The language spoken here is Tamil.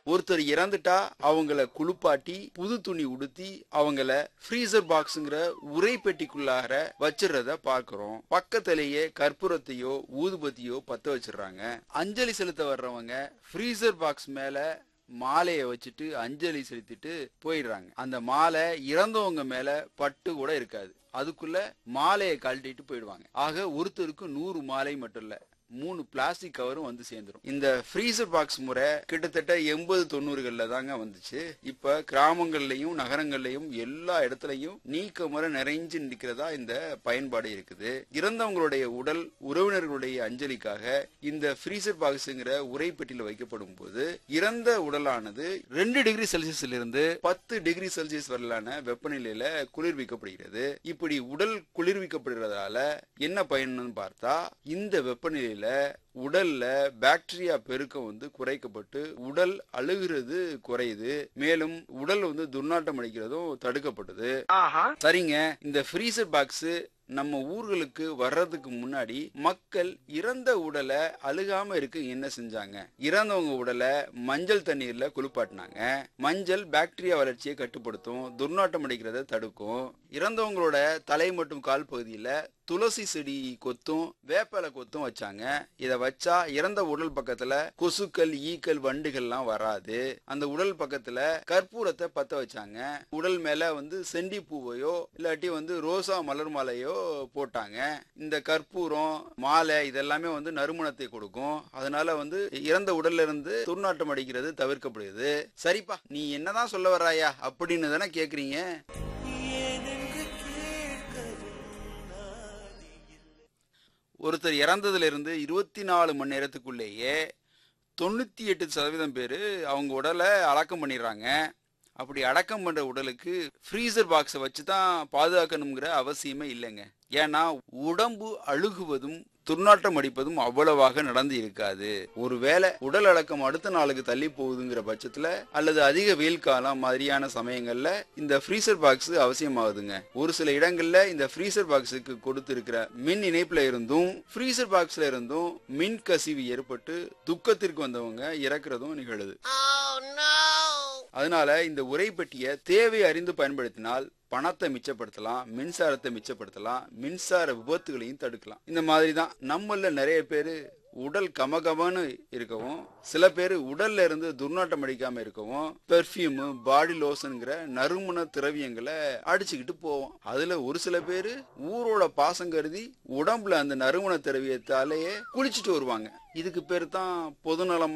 ஒருத்தர் இறந்துட்டா அவங்கள குளிப்பாட்டி புது துணி உடுத்தி அவங்கள ஃப்ரீசர் பாக்ஸ்ங்கிற உரை பெட்டிக்குள்ளார வச்சிடுறத பார்க்கிறோம் பக்கத்திலேயே கற்பூரத்தையோ ஊதுபத்தியோ பத்த வச்சிடுறாங்க அஞ்சலி செலுத்த வர்றவங்க ஃப்ரீசர் பாக்ஸ் மேல மாலையை வச்சுட்டு அஞ்சலி செலுத்திட்டு போயிடுறாங்க அந்த மாலை இறந்தவங்க மேல பட்டு கூட இருக்காது அதுக்குள்ள மாலையை கழட்டிட்டு போயிடுவாங்க ஆக ஒருத்தருக்கு நூறு மாலை மட்டும் இல்ல மூணு பிளாஸ்டிக் கவரும் வந்து சேர்ந்துரும் இந்த ஃப்ரீசர் பாக்ஸ் முறை கிட்டத்தட்ட எண்பது தொண்ணூறுகள்ல தாங்க வந்துச்சு இப்ப கிராமங்கள்லயும் நகரங்கள்லயும் எல்லா இடத்துலயும் நீக்க முறை நிறைஞ்சு நிற்கிறதா இந்த பயன்பாடு இருக்குது இறந்தவங்களுடைய உடல் உறவினர்களுடைய அஞ்சலிக்காக இந்த ஃப்ரீசர் பாக்ஸ்ங்கிற உரைப்பெட்டியில் வைக்கப்படும் போது இறந்த உடலானது ரெண்டு டிகிரி செல்சியஸ்ல இருந்து பத்து டிகிரி செல்சியஸ் வரலான வெப்பநிலையில குளிர்விக்கப்படுகிறது இப்படி உடல் குளிர்விக்கப்படுறதால என்ன பயன்னு பார்த்தா இந்த வெப்பநிலையில உடல்ல பாக்டீரியா பெருக்கம் வந்து குறைக்கப்பட்டு உடல் அழுகிறது குறையுது மேலும் உடல் வந்து துர்நாற்றம் அடிக்கிறதும் தடுக்கப்படுது சரிங்க இந்த ஃப்ரீசர் பாக்ஸ் நம்ம ஊர்களுக்கு வர்றதுக்கு முன்னாடி மக்கள் இறந்த உடலை அழுகாம இருக்க என்ன செஞ்சாங்க இறந்தவங்க உடலை மஞ்சள் தண்ணீர்ல குளிப்பாட்டினாங்க மஞ்சள் பாக்டீரியா வளர்ச்சியை கட்டுப்படுத்தும் துர்நாற்றம் அடிக்கிறத தடுக்கும் இறந்தவங்களோட தலை மற்றும் கால் பகுதியில துளசி செடி கொத்தும் வேப்பலை கொத்தும் வச்சாங்க இத வச்சா இறந்த உடல் பக்கத்துல கொசுக்கள் ஈக்கள் வண்டுகள்லாம் வராது அந்த உடல் பக்கத்துல கற்பூரத்தை பத்த வச்சாங்க உடல் மேல வந்து செண்டி பூவையோ இல்லாட்டி வந்து ரோசா மலர் மாலையோ போட்டாங்க இந்த கற்பூரம் மாலை இதெல்லாமே வந்து நறுமணத்தை கொடுக்கும் அதனால வந்து இறந்த உடல்ல இருந்து துர்நாற்றம் அடிக்கிறது தவிர்க்கப்படுது சரிப்பா நீ என்னதான் சொல்ல வர்றாயா அப்படின்னு தானே கேக்குறீங்க ஒருத்தர் இறந்ததுல இருந்து இருபத்தி நாலு மணி நேரத்துக்குள்ளேயே தொண்ணூத்தி எட்டு சதவீதம் பேர் அவங்க உடலை அடக்கம் பண்ணிடுறாங்க அப்படி அடக்கம் பண்ற உடலுக்கு ஃப்ரீசர் பாக்ஸை வச்சு தான் பாதுகாக்கணுங்கிற அவசியமே இல்லைங்க ஏன்னா உடம்பு அழுகுவதும் துர்நாற்றம் அடிப்பதும் அவ்வளவாக நடந்து இருக்காது ஒருவேளை உடல் அடக்கம் அடுத்த நாளுக்கு தள்ளி போகுதுங்கிற பட்சத்துல அல்லது அதிக வெயில் காலம் மாதிரியான சமயங்கள்ல இந்த ஃப்ரீசர் பாக்ஸ் அவசியமாகுதுங்க ஒரு சில இடங்கள்ல இந்த ஃப்ரீசர் பாக்ஸுக்கு கொடுத்திருக்கிற மின் இணைப்புல இருந்தும் ஃப்ரீசர் பாக்ஸ்ல இருந்தும் மின் கசிவு ஏற்பட்டு துக்கத்திற்கு வந்தவங்க இறக்குறதும் நிகழுது அதனால இந்த உரைப்பெட்டியை தேவை அறிந்து பயன்படுத்தினால் பணத்தை மிச்சப்படுத்தலாம் மின்சாரத்தை மிச்சப்படுத்தலாம் மின்சார விபத்துகளையும் தடுக்கலாம் இந்த மாதிரி தான் நம்மள நிறைய பேர் உடல் கமகமன்னு இருக்கவும் சில பேர் உடல்ல இருந்து துர்நாற்றம் அடிக்காம இருக்கவும் பெர்ஃப்யூம் பாடி லோஷனுங்கிற நறுமண திரவியங்களை அடிச்சுக்கிட்டு போவோம் அதுல ஒரு சில பேர் ஊரோட பாசம் கருதி உடம்புல அந்த நறுமண திரவியத்தாலேயே குளிச்சுட்டு வருவாங்க இதுக்கு பேர் தான் பொதுநலம்